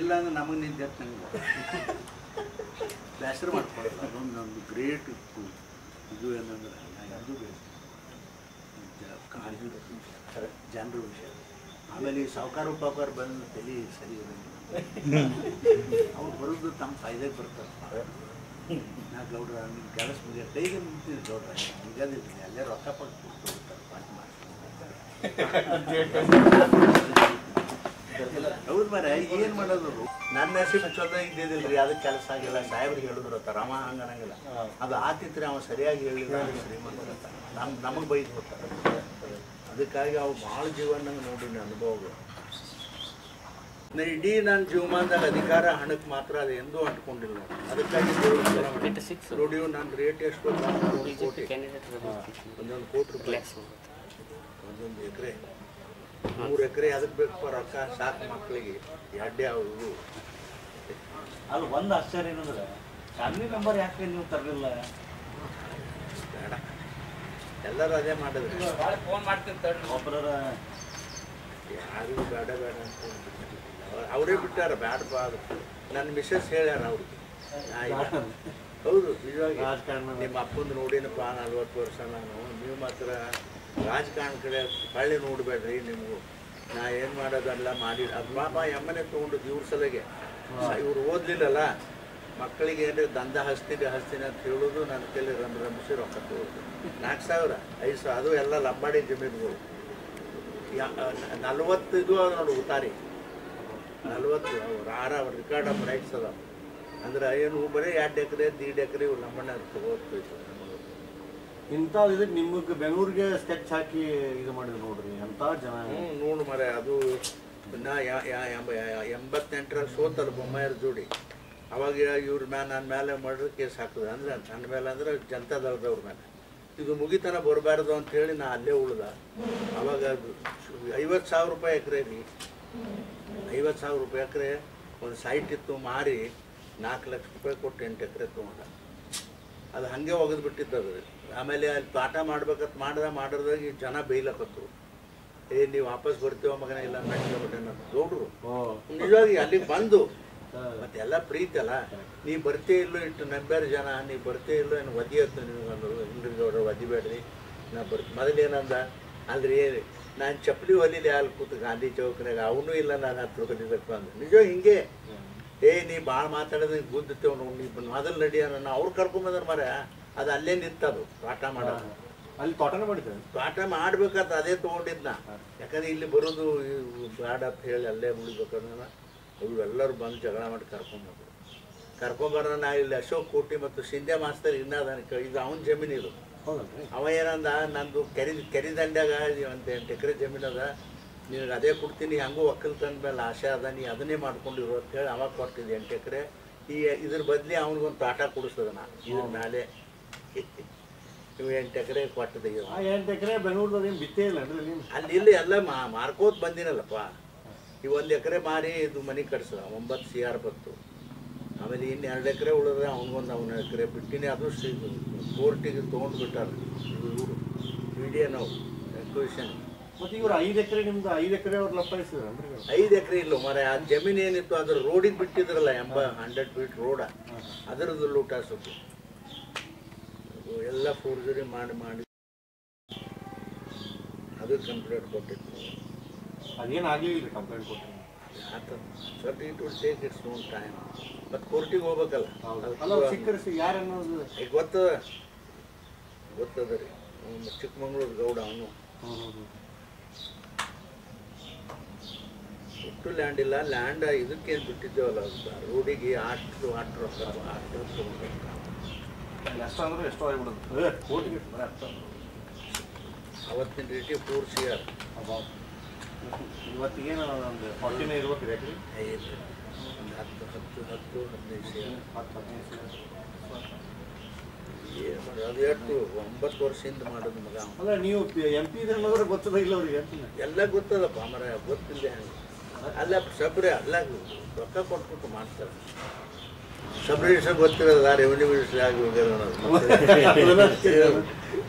ಇಲ್ಲ ಅಂದ್ರೆ ನಮಗೆ ನಿಂತ ನಂಗೆ ಬೇಸರ ಮಾಡ್ಕೊಳ್ಳಲ್ಲ ಅದೊಂದು ನಮ್ದು ಗ್ರೇಟ್ ಇತ್ತು ಇದು ಏನಂದ್ರೆ ನಾ ಯಾವುದು ಕಾಳಜಿ ಜನರ ವಿಷಯ ಆಮೇಲೆ ಈ ಸಾವುಕಾರ ಪಾವುಕಾರ ಬಂದು ತಲೆ ಸರಿ ಇರೋಂಗಿಲ್ಲ ಅವ್ರು ಬರೋದು ತಮ್ಮ ಫಾಯ್ದೆಗೆ ಬರ್ತಾರೆ ನಾ ಗೌಡ್ರ ನಿಮ್ಮ ಕೆಲಸ ಮುಗಿಯ ಕೈಗೆ ನಿಂತಿದ್ದು ಗೌಡ್ರ ಮುಗಿಯೋದಿಲ್ಲ ಅಲ್ಲೇ ರೊಕ್ಕ ಪಟ್ಟು ಕೊಡ್ತಾರೆ ಪಾಠ ಹೌದು ಮರ ಏನು ಮಾಡೋದು ನನ್ನ ಹೆಸರು ಚಲೋ ಇದ್ದಿದ್ದಿಲ್ಲ ರೀ ಅದಕ್ಕೆ ಕೆಲಸ ಆಗಿಲ್ಲ ಸಾಹೇಬ್ರಿಗೆ ಹೇಳಿದ್ರು ಅಂತ ರಮ ಹಂಗನಂಗಿಲ್ಲ ಅದು ಆತಿತ್ರಿ ಅವ ಸರಿಯಾಗಿ ಹೇಳಿಲ್ಲ ಅಂದ್ರೆ ಶ್ರೀಮಂತ ಅಂತ ನಮ್ ನಮಗೆ ಬೈದು ಕೊಡ್ತಾರೆ ಅದಕ್ಕಾಗಿ ಅವು ಭಾಳ ಜೀವನ ನಂಗೆ ನೋಡಿನಿ ಅನುಭವಗಳು ನಾ ಇಡೀ ನನ್ನ ಜೀವಮಾನದಾಗ ಅಧಿಕಾರ ಹಣಕ್ಕೆ ಮಾತ್ರ ಅದು ಎಂದೂ ಅಂಟ್ಕೊಂಡಿಲ್ಲ ನೋಡಿ. ಅದಕ್ಕಾಗಿ ದೇವ್ರ ಸ್ತೋತ್ರ ಮಾಡಿ. ನೋಡಿ ನನ್ನ ರೇಟ್ ಎಷ್ಟು ಗೊತ್ತಾ? ಮೂರು ಕೋಟಿ ಒಂದೊಂದು ಕೋಟಿ ರೂಪಾಯಿ ಒಂದೊಂದು ಎಕರೆ ಮೂರು ಎಕರೆ ಅದಕ್ಕೆ ಬೇಕಪ್ಪ ರೊಕ್ಕ ಸಾಕು ಮಕ್ಕಳಿಗೆ ಎಡ್ಡೆ ಅವರು ಅದು ಒಂದು ಆಶ್ಚರ್ಯ ಏನಂದ್ರೆ ಫ್ಯಾಮಿಲಿ ನಂಬರ್ ಯಾಕೆ ನೀವು ತರಲಿಲ್ಲ ಬೇಡ ಎಲ್ಲರೂ ಅದೇ ಮಾಡಿದ್ರು ಫೋನ್ ಮಾಡ್ತೀನಿ ತಡ್ರಿ ಒಬ್ಬರ ಯಾರಿಗೂ ಬೇಡ ಬೇಡ ಅಂತ ಅಂದ್ಬಿಟ್ಟಿಲ್ಲ. ಅವ್ರು- ಅವರೇ ಬಿಟ್ಟಾರ ಬೇಡಪ್ಪ ಅದು ನನ್ನ ಮಿಸ್ಸಸ್ ಹೇಳ್ಯಾರ ಅವ್ರಿಗೆ ನಾ ಇಲ್ಲ. ಹೌದು ನಿಜವಾಗಿ ರಾಜಕಾರಣ ನಿಮ್ಮ ಅಪ್ಪಂದು ನೋಡಿನಪ್ಪ ನಲ್ವತ್ತು ವರ್ಷ ನಾನು ನೀವು ಮಾತ್ರ ರಾಜಕಾರಣ ಕಡೆ ಹಳ್ಳಿ ನೋಡಬೇಡ್ರಿ ನಿಮಗೂ ನಾ ಏನು ಮಾಡೋದಲ್ಲ ಮಾಡಿ ಅದು ಪಾಪ ಎಮ್ಮನೆ ತೊಗೊಂಡು ಇವ್ರ ಸಲಗೆ ಇವ್ರು ಓದ್ಲಿಲ್ಲಲ್ಲ ಮಕ್ಕಳಿಗೆ ಏನ್ರಿ ದಂಧ ಹಸ್ತೀನಿ ಹಸ್ತೀನಿ ಅಂತ ಹೇಳೋದು ನನ್ನ ಕೈಲಿ ರಮ್ ರಂಬಿಸಿ ರೊಕ್ಕ ತಗೊಳ್ಳೋದು ನಾಲ್ಕು ಸಾವಿರ ಐದು ಸಾವಿರ ಅದು ಎಲ್ಲ ಲಂಬಾಡಿ ಜಮೀನುಗಳು ಯಾ- ನಲ್ವತ್ತು ಇದು ಅವ ನೋಡಿ ಉತಾರಿ ನಲ್ವತ್ತು ಅವ್ರು ಆರ ಅವ್ರ ರಿಕಾರ್ಡ್ ಆಫ್ ರೈಟ್ಸ್ ಅದಾವ ಅಂದ್ರೆ ಏನು ಬರೀ ಎರಡು ಎಕರೆ ದೀಡ್ ಎಕರೆ ಇವು ಲಂಬಣ್ಣ ತಗೋಬೇಕು ಇಂಥ ಇದಕ್ಕೆ ನಿಮಗೆ ಬೆಂಗಳೂರಿಗೆ ಸ್ಕೆಚ್ ಹಾಕಿ ಇದು ಮಾಡಿದ್ರು ನೋಡ್ರಿ ಎಂಥ ಜನ ಹ್ಞೂ ನೋಡು ಮರೆ ಅದು ನಾ ಯಾ- ಯಾ- ಎಂಬ- ಯಾ- ಎಂಬತ್ತೆಂಟರಾಗ ಸೋತಲ್ಲ ಬೊಮ್ಮಾಯರ ಜೋಡಿ ಅವಾಗ ಇವ್ರ ಮ್ಯಾಲ ನನ್ನ ಮೇಲೆ ಮರ್ಡರ್ ಕೇಸ್ ಹಾಕಿದ್ರು ಅಂದ್ರೆ ನನ್ನ ಮೇಲೆ ಅಂದ್ರೆ ಜನತಾದಳದವ್ರ ಮೇಲೆ ಇದು ಮುಗಿತನ ಬರಬಾರ್ದು ಅಂತ ಹೇಳಿ ನಾ ಅಲ್ಲೇ ಉಳ್ದ ಅವಾಗ ಐವತ್ತು ಸಾವಿರ ರೂಪಾಯಿ ಎಕರೆ ರೀ ಐವತ್ತು ಸಾವಿರ ರೂಪಾಯಿ ಎಕರೆ ಒಂದು ಸೈಟ್ ಇತ್ತು ಮಾರಿ ನಾಲ್ಕು ಲಕ್ಷ ರೂಪಾಯಿ ಕೊಟ್ಟು ಎಂಟು ಎಕರೆ ತೊಗೊಂಡ ಅದು ಹಾಗೆ ಒಗೆದು ಬಿಟ್ಟಿದ್ದದು ಆಮೇಲೆ ಅಲ್ಲಿ ಪಾಠ ಮಾಡ್ಬೇಕಂತ ಮಾಡ್ದ ಮಾಡಿದಾಗ ಈ ಜನ ಬೈಲಕತ್ತು ಏ ನೀವು ವಾಪಸ್ ಬರ್ತೀವ ಮಗನ ಇಲ್ಲ ಮೆಟ್ಕೊಂಡ್ಬಿಟ್ಟೆ ದೊಡ್ಡರು ಓ ನಿಜವಾಗಿ ಅಲ್ಲಿಗೆ ಬಂದು ಮತ್ತೆಲ್ಲ ಪ್ರೀತಿ ಅಲ್ಲ ನೀ ಬರ್ತೇ ಇಲ್ಲೋ ಇಟ್ಟು ನಂಬ್ಯಾರ ಜನ ನೀ ಬರ್ತೇ ಇಲ್ಲೋ ಏನು ವದಿ ಹತ್ತು ನಿನಗೆ ಅಂದರು ಹಿಂದ್ರಿ ಗೌಡ್ರ ವದಿಬೇಡ್ರಿ ನಾ ಬರ್ ಮೊದಲೇನಂದ ಅಲ್ರಿ ನಾನು ಚಪ್ಪಲಿ ಹೊಲಿಲಿ ಅಲ್ಲಿ ಕೂತು ಗಾಂಧಿ ಚೌಕ್ನಾಗ ಅವನು ಇಲ್ಲ ನಾನು ಹತ್ರ ಹೊಲಿದಪ್ಪ ಅಂದ ನಿಜ ಹಿಂಗೆ ಏ ನೀ ಭಾಳ ಮಾತಾಡೋದು ಗುದ್ದುತ್ತೇವ್ ನಾವು ನೀ ಮೊದಲು ನಡಿ ಅನ್ನೋ ಅವ್ರು ಕರ್ಕೊಂಬಂದ್ರ ಮರ ಅದು ಅಲ್ಲೇ ನಿಂತದು ಪಾಠ ಮಾಡೋದು ಅಲ್ಲಿ ತೋಟನೇ ಮಾಡಿದ್ದಾರೆ ಪಾಠ ಮಾಡ್ಬೇಕಂತ ಅದೇ ತೊಗೊಂಡಿದ್ನ ಯಾಕಂದ್ರೆ ಇಲ್ಲಿ ಬರೋದು ಇವು ಬೇಡ ಅಂತ ಹೇಳಿ ಅಲ್ಲೇ ಉಳಿಬೇಕಂದ್ರೆ ಅವು ಎಲ್ಲರೂ ಬಂದು ಜಗಳ ಮಾಡಿ ಕರ್ಕೊಂಬಂದ್ರು ಕರ್ಕೊಂಬರ ನಾ ಇಲ್ಲಿ ಅಶೋಕ್ ಕೋಟಿ ಮತ್ತು ಶಿಂದೆ ಮಾಸ್ತರ್ ಇನ್ನ ಅದನ್ನ ಇದು ಅವನ ಜಮೀನು ಇದು ಹೌದಲ್ರಿ ಅವ ಏನಂದ ನಂದು ಕೆರಿ ಕೆರಿ ದಂಡ್ಯಾಗ ಒಂದು ಎಂಟು ಎಕರೆ ಜಮೀನು ಅದ ನಿನಗೆ ಅದೇ ಕೊಡ್ತೀನಿ ಹಂಗೂ ಒಕ್ಕಲ್ತನ ಮೇಲೆ ಆಸೆ ಅದ ನೀ ಅದನ್ನೇ ಮಾಡ್ಕೊಂಡಿರು ಅಂತ ಹೇಳಿ ಅವಾಗ ಕೊಟ್ಟಿದ್ದೆ ಎಂಟು ಎಕರೆ ಈ ಇದ್ರ ಬದಲಿ ಅವನಿಗೊಂದು ತೋಟ ಕೊಡಿಸ್ತದ ನಾ ಇದ್ರ ಮೇಲೆ ಇವು ಎಂಟು ಎಕರೆ ಕೊಟ್ಟದ ಇವ ಆ ಎಂಟು ಎಕರೆ ಬೆಂಗಳೂರದಾಗ ಏನು ಬಿತ್ತೇ ಇಲ್ಲ ಅಂದ್ರೆ ನೀವು ಅಲ್ಲಿ ಇಲ್ಲಿ ಎಲ್ಲ ಮಾ ಮಾರ್ಕೋತ್ ಬಂದಿನಲ್ಲಪ್ಪ ಈ ಒಂದು ಎಕರೆ ಮಾರಿ ಇದು ಮನೆ ಕಟ್ಸದ ಒಂಬತ್ತು ಸಿ ಆರ್ ಬತ್ತು ಆಮೇಲೆ ಇನ್ನು ಎರಡು ಎಕರೆ ಉಳಿದ್ರೆ ಅವನಿಗೊಂದು ಅವನ ಎಕರೆ ಬಿಟ್ಟಿನಿ ಅದು ಕೋರ್ಟಿಗೆ ತೊಗೊಂಡು ಬಿಟ್ಟಾರ ಇವರು ವಿಡಿಯೋನವು ಎಕ್ವಿಷನ್ ಮತ್ತೆ ಇವ್ರು ಐದು ಎಕರೆ ನಿಮ್ದು ಐದು ಎಕರೆ ಅವ್ರು ಲಪ್ಪಾಯಿಸಿದ್ರನ್ರಿ ನೀವು? ಐದು ಎಕರೆ ಇಲ್ಲ ಮರ ಆ ಜಮೀನು ಏನಿತ್ತು ಅದ್ರ ರೋಡಿಗೆ ಬಿಟ್ಟಿದ್ರಲ್ಲ ಎಂಬ ಹಂಡ್ರೆಡ್ ಫೀಟ್ ರೋಡ ಅದರದ್ದು ಲೂಟ ಸುತ್ತು ಅದು ಎಲ್ಲ ಫೋರ್ಜರಿ ಮಾಡಿ ಮಾಡಿ ಅದು ಕಂಪ್ಲೇಂಟ್ ಕೊಟ್ಟಿತ್ತು ಅದೇನು ಆಗಲಿಲ್ಲ ರೀ ಕಂಪ್ಲೇಂಟ್ ಕೊಟ್ಟರೆ ಆತ but it will take its own time ಮತ್ತು ಕೋರ್ಟಿಗೆ ಹೋಗ್ಬೇಕಲ್ಲ ಅಲ್ಲ ಅವ್ರು ಸಿಕ್ಕರೆ ಸಿ ಯಾರು ಅನ್ನೋದು ಈಗ ಗೊತ್ತದ ಗೊತ್ತದ ರೀ ಅವ್ನು ಚಿಕ್ಕಮಂಗ್ಳೂರು ಗೌಡ ಅವನು ಹ್ಞೂ ಹ್ಞೂ ಹ್ಞೂ ಒಟ್ಟು ಲ್ಯಾಂಡ್ ಇಲ್ಲ ಲ್ಯಾಂಡ್ ಇದಕ್ಕೇನು ಬಿಟ್ಟಿದ್ದೇವಲ್ಲ ರೋಡಿಗೆ ಆಟು ಆಟು ರೊಕ್ಕ ಆಟು ತೊಗೊಂಡು ಎಷ್ಟು ಅಂದ್ರೆ ಎಷ್ಟೋ ಆಗಿಬಿಡುತ್ತೆ ಏ ಕೋಟಿಗೆ ಬರೀ ಅರ್ಥ ಅವತ್ತಿನ ರೇಟಿ ಫೋರ್ ಸಿ ಆರ್ ಇವತ್ತಿಗೇನು ಒಂದು ಫಾರ್ಟಿನೇ ಇರ್ಬೇಕು ರೀ ಯಾಕ್ರಿ ಐದು ಒಂದು ಹತ್ತು ಹತ್ತು ಹತ್ತು ಹದಿನೈದು ಸಿ ಆರ್ ಹತ್ತು ಹದಿನೈದು ಏನು ಮಾಡೋದು ಅದು ಎಷ್ಟು ಒಂಬತ್ತು ವರ್ಷದಿಂದ ಮಾಡೋದು ಮಗ ಅವ್ನು. ಅಲ್ಲ ನೀವು ಎಂ ಪಿ ಇದ್ರೆ ಅನ್ನೋದ್ರೆ ಗೊತ್ತದ ಇಲ್ಲ ಅವ್ರಿಗೆ ಅಂತೀನಿ ಎಲ್ಲ ಗೊತ್ತದಪ್ಪ ಮರ ಗೊತ್ತಿಲ್ಲ ಹೆಂಗೆ ಅಲ್ಲ ಸಬ್ರೆ ಅಲ್ಲ ರೊಕ್ಕ ಕೊಟ್ಬಿಟ್ಟು ಮಾಡ್ತಾರೆ ಸಬ್ ರಿಜಿಸ್ಟರ್ ಗೊತ್ತಿರೋದ ರೆವಿನ್ಯೂ ಮಿನಿಸ್ಟರ್ ಆಗಿ ಹೋಗ್ಯಾರ ಅನ್ನೋದು.